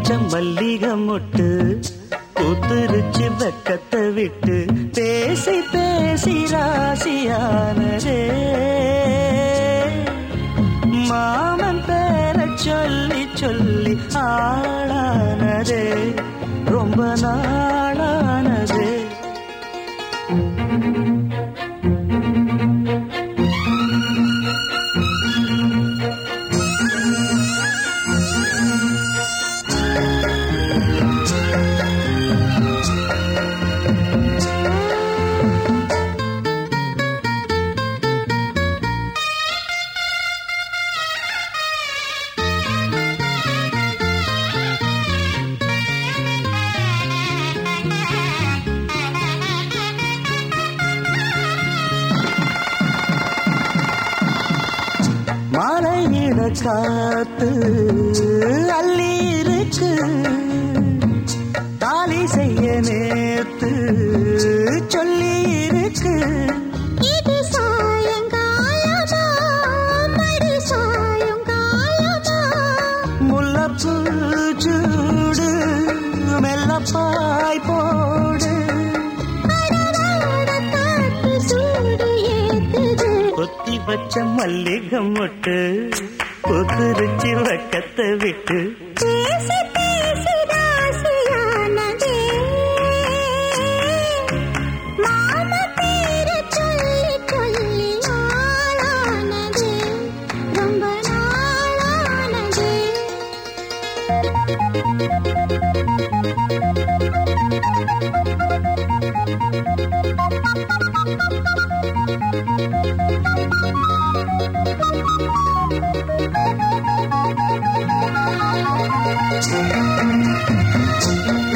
வச்ச மல்லிகை மொட்டு பூத்துருச்சு வெக்கத்தை விட்டு பேசி பேசி ராசியானதே மாமன் பேர சொல்லி சொல்லி ஆளானதே ரொம்ப நாளானதே மலையிட காத்து அள்ளி இருக்கு தாலி செய்ய நேத்து சொல்லி இருக்கு இது சாயங்காலமா மறு சாயங்காலமா முல்லப்பூ சூடு மெல்லப்பாய் போடு அடவாட காத்து சூடு ஏத்துது கொத்தி வச்ச மல்லிகை மொட்டு புதுரிச்சு வக்கத்தை விட்டு பேசி பேசி ராசியானதே மாம பேரு சொல்லி சொல்லி நாளானது ரொம்ப நாளானது Thank